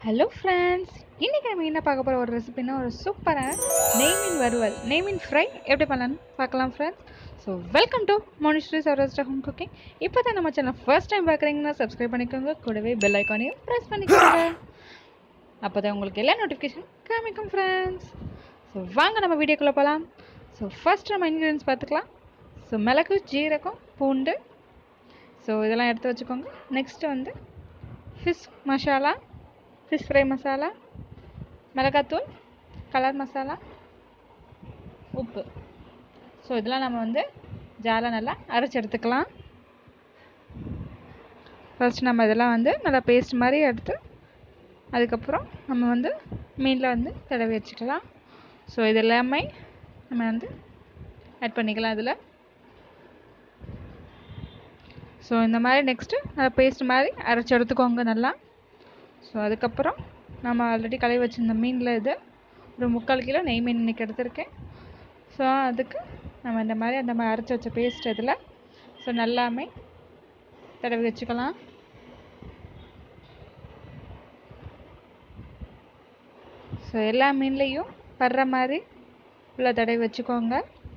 hello friends இன்றைக்கி நம்ம என்ன பார்க்க போகிற ஒரு ரெசிபினா ஒரு சூப்பரான நெய்மீன் வறுவல் நெய்மீன் ஃப்ரை எப்படி பண்ணலான்னு பார்க்கலாம் friends so welcome to Monishree Sourashtra home cooking இப்போ தான் நம்ம சேனல் ஃபர்ஸ்ட் டைம் பார்க்குறீங்கன்னா சப்ஸ்கிரைப் பண்ணிக்கோங்க கூடவே பெல் ஐக்கானையும் ப்ரெஸ் பண்ணிக்கோங்க அப்போ தான் உங்களுக்கு எல்லா நோட்டிஃபிகேஷன் காமிக்கும் ஃப்ரெண்ட்ஸ் ஸோ வாங்க நம்ம வீடியோக்குள்ளே போகலாம் ஸோ ஃபர்ஸ்ட் நம்ம இன்க்ரீடியன்ஸ் பார்த்துக்கலாம் ஸோ மிளகு ஜீரகம் பூண்டு ஸோ இதெல்லாம் எடுத்து வச்சுக்கோங்க நெக்ஸ்ட்டு வந்து fish masala fish fry masala மிளகாத்தூள் கலர் மசாலா உப்பு ஸோ இதெல்லாம் நம்ம வந்து ஜாலை நல்லா அரைச்சி எடுத்துக்கலாம் ஃபர்ஸ்ட் நம்ம இதெல்லாம் வந்து நல்லா பேஸ்ட் மாதிரி எடுத்து அதுக்கப்புறம் நம்ம வந்து மீனில் வந்து தடவி வச்சுக்கலாம் ஸோ இது எல்லாமே நம்ம வந்து ஆட் பண்ணிக்கலாம் இதில் ஸோ இந்த மாதிரி நெக்ஸ்ட்டு நல்லா பேஸ்ட் மாதிரி அரைச்சி எடுத்துக்கோங்க நல்லா ஸோ அதுக்கப்புறம் நம்ம ஆல்ரெடி கழுவி வச்சுருந்த மீனில் இது ஒரு முக்கால் கிலோ நெய் மீன் இன்றைக்கி எடுத்திருக்கேன் ஸோ அதுக்கு நம்ம இந்த மாதிரி அந்த மாதிரி அரைச்சி வச்ச பேஸ்ட் இதில் ஸோ நல்லாமே தடவி வச்சுக்கலாம் ஸோ எல்லா மீன்லேயும் படுற மாதிரி உள்ள தடவி வச்சுக்கோங்க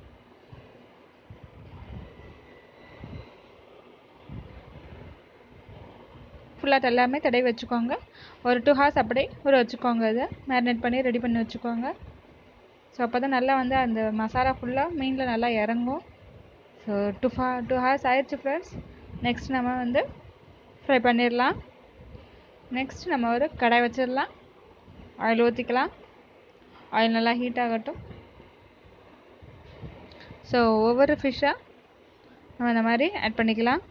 ஃபுல்லாக எல்லாமே தடவி வச்சுக்கோங்க ஒரு டூ ஹார்ஸ் அப்படியே ஊற வச்சுக்கோங்க இதை மேரினேட் பண்ணி ரெடி பண்ணி வச்சுக்கோங்க ஸோ அப்போ தான் நல்லா வந்து அந்த மசாலா ஃபுல்லாக மீனில் நல்லா இறங்கும் so two for two hours ஆயிடுச்சு ஃப்ரெண்ட்ஸ் நெக்ஸ்ட் நம்ம வந்து ஃப்ரை பண்ணிடலாம் நெக்ஸ்ட் நம்ம ஒரு கடாய் வச்சிடலாம் ஆயில் ஊற்றிக்கலாம் ஆயில் நல்லா ஹீட் ஆகட்டும் ஸோ ஒவ்வொரு ஃபிஷ்ஷாக நம்ம இந்த மாதிரி ஆட் பண்ணிக்கலாம்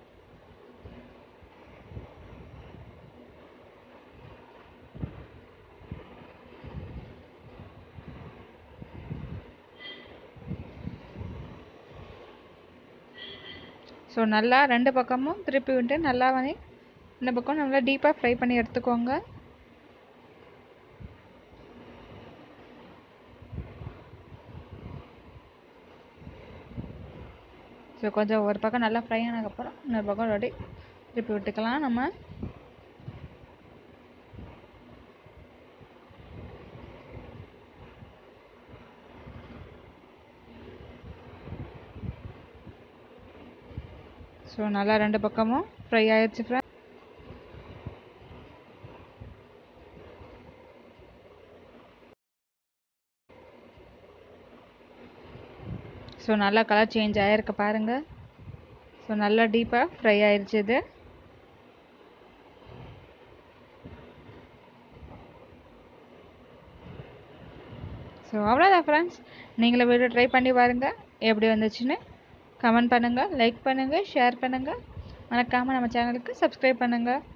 ஸோ நல்லா ரெண்டு பக்கமும் திருப்பி விட்டு நல்லா வந்து இந்த பக்கம் நல்லா டீப்பாக ஃப்ரை பண்ணி எடுத்துக்கோங்க ஸோ கொஞ்சம் ஒரு பக்கம் நல்லா ஃப்ரை ஆனதுக்கப்புறம் இன்னொரு பக்கம் ரெடி திருப்பி விட்டுக்கலாம் நம்ம ஸோ நல்லா ரெண்டு பக்கமும் ஃப்ரை ஆயிடுச்சு ஃப்ரெண்ட் ஸோ நல்லா கலர் சேஞ்ச் ஆகிருக்கு பாருங்கள் ஸோ நல்லா டீப்பாக ஃப்ரை ஆயிடுச்சு இது ஸோ அவ்வளோதான் ஃப்ரெண்ட்ஸ் நீங்களும் வீடியோ ட்ரை பண்ணி பாருங்கள் எப்படி வந்துச்சுன்னு கமெண்ட் பண்ணுங்கள் லைக் பண்ணுங்கள் ஷேர் பண்ணுங்கள் மறக்காமல் நம்ம சேனலுக்கு சப்ஸ்கிரைப் பண்ணுங்கள்